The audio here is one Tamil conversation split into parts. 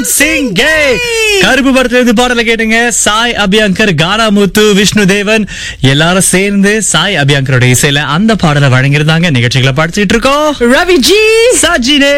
சிங்கே கருப்பு படத்துல இருந்து பாடல கேட்டுங்க சாய் அபியங்கர் கானா முத்து விஷ்ணு தேவன் எல்லாரும் சேர்ந்து சாய் அபியங்கரோட இசையில அந்த பாடலை வழங்கியிருந்தாங்க நிகழ்ச்சிகளை படிச்சுட்டு இருக்கோம் ரவி ஜி சஜினே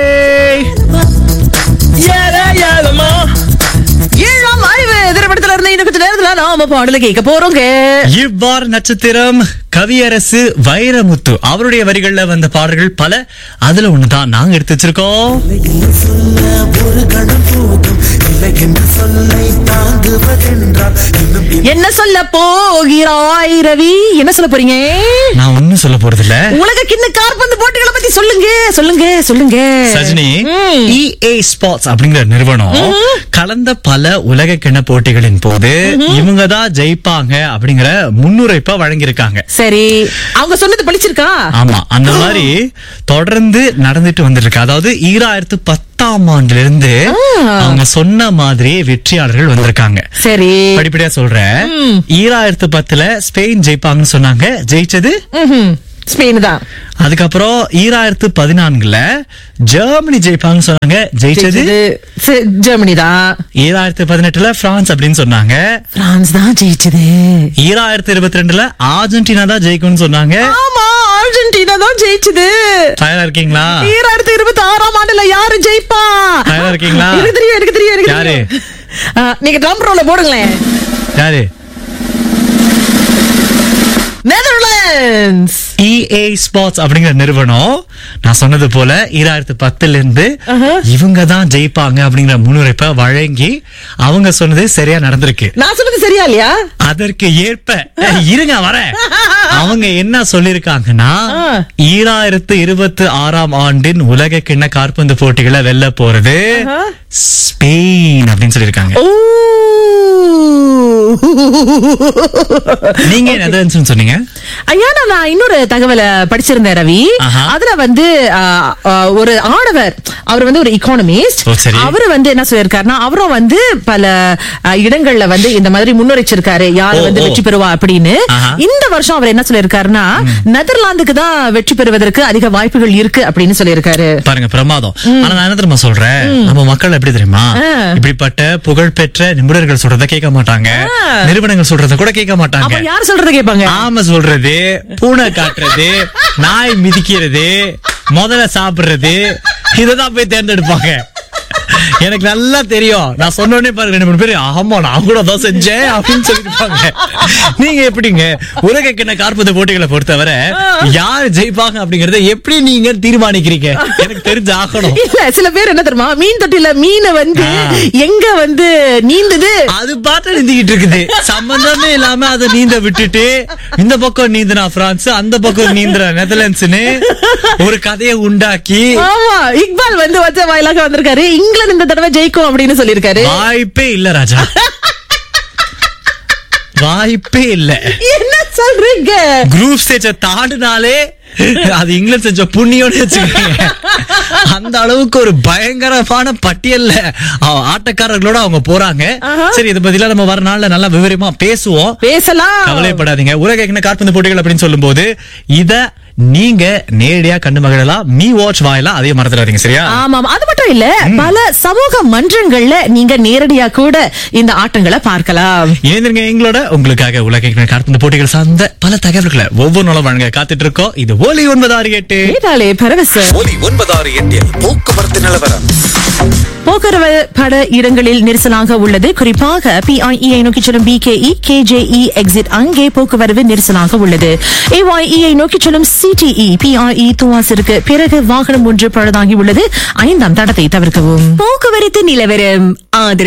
ஏழாம் அறிவு திரைப்படத்துல இருந்து இன்னும் கொஞ்ச நேரத்துல நாம பாடல கேட்க போறோங்க இவ்வாறு நட்சத்திரம் கவியரசு வைரமுத்து அவருடைய வரிகள்ல வந்த பாடல்கள் பல அதுல ஒண்ணுதான் நாங்க எடுத்து வச்சிருக்கோம் இல்லை சொல்ல ஒரு கணம் போதும் இல்லை என்று சொல்லை தாங்குவதென்றால் இன்னும் என்ன சொல்ல போகிறாய் ரவி என்ன சொல்ல போறீங்க நான் ஒண்ணும் சொல்ல போறது இல்ல உலக கிண்ண கார்பந்து போட்டிகளை பத்தி சொல்லுங்க சொல்லுங்க சொல்லுங்க சஜினி ம். EA ஸ்பாட்ஸ் அப்படிங்கிற நிறுவனம் கலந்த பல உலக கிண போட்டிகளின் போது இவங்க தான் ஜெயிப்பாங்க அப்படிங்கிற முன்னுரைப்பா வழங்கியிருக்காங்க சரி அவங்க சொன்னது பழிச்சிருக்கா ஆமா அந்த மாதிரி தொடர்ந்து நடந்துட்டு வந்திருக்கு அதாவது ஈராயிரத்து பத்தாம் ஆண்டுல இருந்து அவங்க சொன்ன மாதிரியே வெற்றியாளர்கள் வந்திருக்காங்க சரி படிப்படியா சொல்றேன் ஈராயிரத்து பத்துல ஸ்பெயின் ஜெயிப்பாங்கன்னு சொன்னாங்க ஜெயிச்சது ம்ஹும். ஸ்பெயின் தான் அதுக்கப்புறம் ஈராயிரத்து பதினான்குல ஜெர்மனி ஜெயிப்பாங்கன்னு சொன்னாங்க ஜெயிச்சது ஜெயிச்சது ஜெர்மனி தான் ஈராயிரத்து பதினெட்டுல பிரான்ஸ் அப்படின்னு சொன்னாங்க பிரான்ஸ் தான் ஜெயிச்சது ஈராயிரத்து இருபத்தி ரெண்டுல அர்ஜென்டினா தான் ஜெயிக்கும்னு சொன்னாங்க ஆமா அர்ஜென்டினா தான் ஜெயிச்சது தயாரா இருக்கீங்களா ஈராயிரத்தி இருபத்தி ஆறாம் ஆண்டுல யாரு ஜெயிப்பா தயாரா இருக்கீங்களா? எனக்கு தெரியும் எனக்கு தெரியும் எனக்கு யாரு? தெரியும் ஆ, நீங்க ட்ரம் ரோல போடுங்களேன் யாரு நெதர்லாண்ட்ஸ் EA ஸ்பாட்ஸ் அப்படிங்கிற நிறுவனம் நான் சொன்னது போல ஈராயிரத்து பத்துல இருந்து இவங்க தான் ஜெயிப்பாங்க அப்படிங்கிற முன்னுரைப்ப வழங்கி அவங்க சொன்னது சரியா நடந்திருக்கு நான் சொன்னது சரியா இல்லையா அதற்கு ஏற்ப ஏய், இருங்க வர அவங்க என்ன சொல்லிருக்காங்கன்னா ஆ. ஈராயிரத்து இருபத்தி ஆறாம் ஆண்டின் உலக கிண்ண காற்பந்து போட்டிகளை வெல்ல போறது ஆஹா. ஸ்பெயின் அப்படின்னு சொல்லிருக்காங்க ஓ நீங்க நெதர்லாண்ட்ஸ்னு சொன்னீங்க ஐயா நான் இன்னொரு தகவலை படிச்சிருந்தேன் ரவி ஆஹா. அதுல வந்து ஆ, ஆ, ஒரு ஆடவர் அவர் வந்து ஒரு இக்கானமிஸ்ட் ஓ, சரி. அவரு வந்து என்ன சொல்லிருக்காருன்னா அவரும் வந்து பல ஆ, இடங்கள்ல வந்து இந்த மாதிரி முன்னுரைச்சிருக்காரு யார் ஓ, வந்து ஓ. வெற்றி பெறுவா அப்படின்னு ஆஹா. இந்த வருஷம் அவர் என்ன சொல்லிருக்காருன்னா நெதர்லாந்துக்கு தான் வெற்றி பெறுவதற்கு அதிக வாய்ப்புகள் இருக்கு அப்படின்னு சொல்லியிருக்காரு பாருங்க பிரமாதம் ஆனா நான் என்ன தெரியுமா சொல்றேன் நம்ம மக்கள் எப்படி தெரியுமா ஆ. இப்படிப்பட்ட புகழ்பெற்ற நிபுணர்கள் சொல்றத கேட்க மாட்டாங்க நிறுவனங்கள் சொல்றத கூட கேட்க மாட்டாங்க அப்ப யார் சொல்றத கேட்பாங்க ஆமை சொல்றது பூனை காட்டுறது நாய் மிதிக்கிறது முதல்ல சாப்பிடுறது இததான் போய் தேர்ந்தெடுப்பாங்க எனக்கு நல்லா தெரியும் நான் சொன்ன உடனே பாருங்க ரெண்டு மூணு பேர் ஆமா நான் கூட தான் செஞ்சேன் அப்படின்னு சொல்லிருப்பாங்க நீங்க எப்படிங்க உலக கிண்ண கார்பந்து போட்டிகளை பொறுத்தவரை யார் ஜெயிப்பாங்க அப்படிங்கறத எப்படி நீங்க தீர்மானிக்கிறீங்க எனக்கு தெரிஞ்சு ஆகணும் இல்ல சில பேர் என்ன தெரியுமா மீன் தொட்டில மீனை வந்து ஆ. எங்க வந்து நீந்துது அது பாட்டு நீந்திக்கிட்டு இருக்குது சம்பந்தமே இல்லாம அதை நீந்த விட்டுட்டு இந்த பக்கம் நீந்தினா பிரான்ஸ் அந்த பக்கம் நீந்துற நெதர்லாண்ட்ஸ்னு ஒரு கதையை உண்டாக்கி ஆமா இக்பால் வந்து வச்ச வாயிலாக வந்திருக்காரு இங்கிலாந்து இந்த தடவை ஜெயிக்கும் அப்படின்னு சொல்லியிருக்காரு வாய்ப்பே இல்ல ராஜா வாய்ப்பே இல்ல என்ன சொல்றீங்க குரூப் ஸ்டேஜ தாண்டினாலே அது இங்கிலாந்து செஞ்ச புண்ணியம்னு வச்சுக்கோங்க அந்த அளவுக்கு ஒரு பயங்கரமான பட்டியல்ல அவ- ஆட்டக்காரர்களோட அவங்க போறாங்க ஆஹா. சரி இதை பத்திலாம் நம்ம வர நாள்ல நல்லா விவரமா பேசுவோம் பேசலாம் கவலைப்படாதீங்க உலக கிண்ண காற்பந்து போட்டிகள் அப்படின்னு சொல்லும்போது இத நீங்க நேரடியா கண்டு மகிழலாம் மீ வாட்ச் வாயிலா அதே மறந்துடாதீங்க சரியா ஆமாம் அது மட்டும் இல்ல பல சமூக மன்றங்கள்ல நீங்க நேரடியா கூட இந்த ஆட்டங்களை பார்க்கலாம் இணைந்திருங்க எங்களோட உங்களுக்காக உலக கிண்ண காற்பந்து போட்டிகள் சார்ந்த பல தகவல்களை ஒவ்வொரு நாளும் வழங்க காத்துட்டு இருக்கோம் இது ஒலி ஒன்பது ஆறு எட்டு கேட்டாலே பரவச ஒலி ஒன்பதாறு எட்டில் போக்குவரத்து நிலவரம் போக்குவரவு பட இடங்களில் நெரிசலாக உள்ளது குறிப்பாக பிஐஇஐ நோக்கி செல்லும் பிகேஇ கேஜேஇ எக்ஸிட் அங்கே போக்குவரவு நெரிசலாக உள்ளது ஏஒய்இஐ நோக்கி செல்லும் சிடிஇ பிஐஇ துவாசிற்கு பிறகு வாகனம் ஒன்று பழுதாகி உள்ளது ஐந்தாம் தடத்தை தவிர்க்கவும் போக்குவரத்து நிலவரம் ஆதரவு